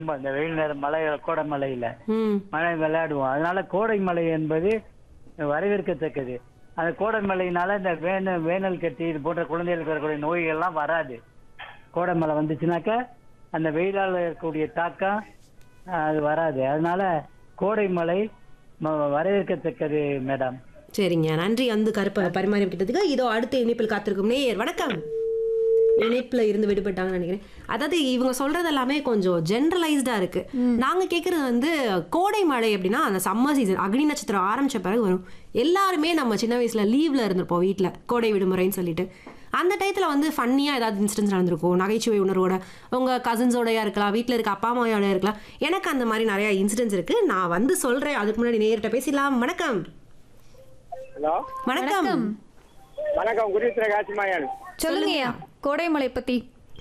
ரொம்ப இந்த வெயில் நேரம் மழை கோடை மழையில ம் மழை விளையாடுவோம் அதனால கோடை மழை என்பது வரவேற்கத்தக்கது அந்த கோடை மழையினால இந்த வேன வேனல் கட்டி இது போன்ற குழந்தைகளுக்கு வரக்கூடிய நோய்கள்லாம் வராது கோடை மழை வந்துச்சுனாக்கா அந்த வெயிலால் இருக்கக்கூடிய தாக்கம் அஹ், அது வராது அதனால கோடை மழை ம- வரவேற்கத்தக்கது மேடம் சரிங்க நன்றி வந்து கருப்பை பரிமாறிக்கிட்டதுக்கு இதோ அடுத்த இணைப்பில் காத்திருக்கும் நேயர் வணக்கம் இணைப்புல இருந்து விடுபட்டாங்கன்னு நினைக்கிறேன் அதாவது இவங்க சொல்றது எல்லாமே கொஞ்சம் ஜென்ரலைஸ்டா இருக்கு நாங்க கேக்குறது வந்து கோடை மழை அப்படின்னா அந்த சம்மர் சீசன் அக்னி நட்சத்திரம் ஆரம்பிச்ச பிறகு வரும் எல்லாருமே நம்ம சின்ன வயசுல லீவ்ல இருந்திருப்போம் வீட்ல கோடை விடுமுறைன்னு சொல்லிட்டு அந்த டயத்துல வந்து ஃபன்னியா ஏதாவது இன்சிடென்ட்ஸ் நடந்திருக்கும் நகைச்சுவை உணர்வோட உங்க கசின்ஸோடயா இருக்கலாம் வீட்ல இருக்க அப்பா அம்மாவோட இருக்கலாம் எனக்கு அந்த மாதிரி நிறைய இன்சிடென்ட்ஸ் இருக்கு நான் வந்து சொல்றேன் அதுக்கு முன்னாடி நேர்கிட்ட பேசிடலாம் வணக்கம் ஹலோ வணக்கம் வணக்கம் குருத்திர காசிமாயன் சொல்லுங்கய்யா கோடைமலை பத்தி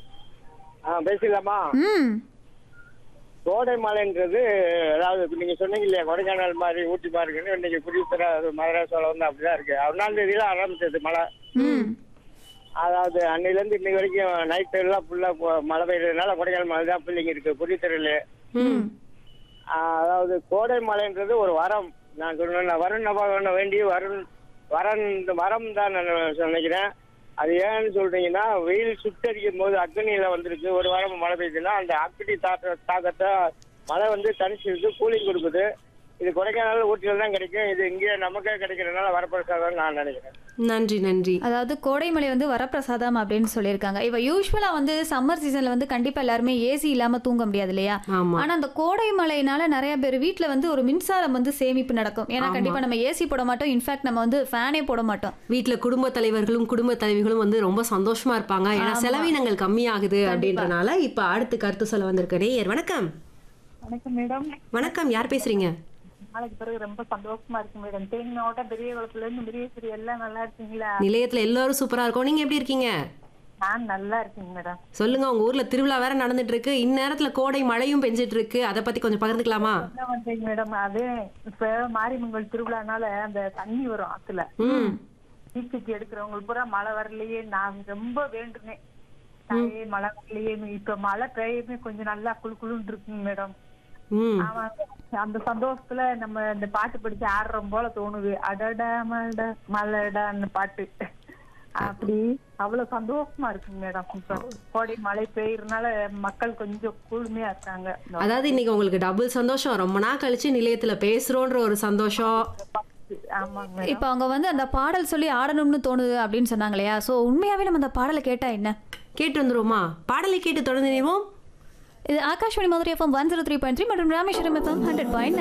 ஆ பேசலாமா ம் கோடை மலைன்றது அதாவது இப்ப நீங்க சொன்னீங்க இல்லையா கொடைக்கானல் மாதிரி ஊட்டி மாதிரி இருக்குன்னு இன்னைக்கு குருத்திர மதுராசோல வந்து அப்படிதான் இருக்கு ஒன்னாம் தேதியில ஆரம்பிச்சது மழை ம் அதாவது அன்னையில இருந்து இன்னைக்கு வரைக்கும் நைட் எல்லாம் ஃபுல்லா மழை பெய்யறதுனால கொடைக்கானல் மழை தான் பிள்ளைங்க இருக்கு குருத்திரல ம் அதாவது கோடை மலைன்றது ஒரு வரம் நான் சொன்ன வருண் நபாகன வேண்டி வருண் வரன் இந்த வரம் தான் நான் நினைக்கிறேன் அது ஏன்னு சொல்றீங்கன்னா வெயில் சுட்டரிக்கும் போது அக்னியில வந்திருக்கு ஒரு வாரம் மழை பெய்யுதுன்னா அந்த அக்னி தாக்க தாக்கத்தை மழை வந்து தனிச்சிருக்கு கூலிங் கொடுக்குது இது கொடைக்கானல் ஊட்டியில தான் கிடைக்கும் இது இங்கே நமக்கே கிடைக்கிறதுனால வரப்பிரசாதம் நான் நினைக்கிறேன் நன்றி நன்றி அதாவது கோடைமலை வந்து வரப்பிரசாதம் அப்படின்னு சொல்லியிருக்காங்க இப்போ யூஸ்வலா வந்து சம்மர் சீசன்ல வந்து கண்டிப்பா எல்லாருமே ஏசி இல்லாம தூங்க முடியாது இல்லையா ஆமா ஆனா அந்த கோடை மழையினால நிறைய பேர் வீட்ல வந்து ஒரு மின்சாரம் வந்து சேமிப்பு நடக்கும் ஏன்னா ஆமா. கண்டிப்பா நம்ம ஏசி போட மாட்டோம் இன்ஃபேக்ட் நம்ம வந்து ஃபேனே போட மாட்டோம் வீட்ல குடும்ப தலைவர்களும் குடும்ப தலைவிகளும் வந்து ரொம்ப சந்தோஷமா இருப்பாங்க ஏன்னா ஆமா. செலவினங்கள் கம்மியாகுது கண்டிப்பா. அப்படின்றனால இப்ப அடுத்து கருத்து சொல்ல வந்திருக்க நேயர் வணக்கம் வணக்கம் மேடம் வணக்கம் யார் பேசுறீங்க நாளைக்கு பிறகு ரொம்ப சந்தோஷமா இருக்கு மேடம் தேனி மாவட்டம் பெரிய குளத்துல இருந்து பெரிய பெரிய எல்லாம் நல்லா இருக்கீங்களா நிலையத்துல எல்லாரும் சூப்பரா இருக்கோம் நீங்க எப்படி இருக்கீங்க நான் நல்லா இருக்கேங்க மேடம் சொல்லுங்க உங்க ஊர்ல திருவிழா வேற நடந்துட்டு இருக்கு இந்நேரத்துல கோடை மழையும் பெஞ்சிட்டு இருக்கு அதை பத்தி கொஞ்சம் பகிர்ந்துக்கலாமா என்ன பண்றீங்க மேடம் அது இப்ப மாரிமங்கல் திருவிழானால அந்த தண்ணி வரும் ஆத்துல ம் தீச்சட்டி எடுக்கிறவங்களுக்கு பூரா மழை வரலையே நான் ரொம்ப வேண்டுனேன் தாயே மழை வரலையே இப்ப மழை பெய்யுமே கொஞ்சம் நல்லா குளு குளுன்னு இருக்குங்க மேடம் ம் ஆமாங்க அந்த சந்தோஷத்துல நம்ம இந்த பாட்டு படிச்சு ஆடுறோம் போல தோணுது அடடா மழடா மழைடான்னு பாட்டு அப்படி அவ்வளவு சந்தோஷமா இருக்குங்க மேடம் இப்ப கோடை மழை பெய்யறதுனால மக்கள் கொஞ்சம் குளுமையா இருக்காங்க அதாவது இன்னைக்கு உங்களுக்கு டபுள் சந்தோஷம் ரொம்ப நாள் கழிச்சு நிலையத்துல பேசுறோன்ற ஒரு சந்தோஷம் ஆமாங்க மேடம் இப்போ அவங்க வந்து அந்த பாடல் சொல்லி ஆடணும்னு தோணுது அப்படின்னு சொன்னாங்க இல்லையா ஸோ உண்மையாவே நம்ம அந்த பாடலை கேட்டா என்ன கேட்டு வந்துருவோமா பாடலை கேட்டு தொடர்ந்து நினைவோம் இது Akashvani Madurai FM one zero three point three மற்றும் ராமேஸ்வரம் எஃப்எம் ஹண்ட்ரட் பாயிண்ட்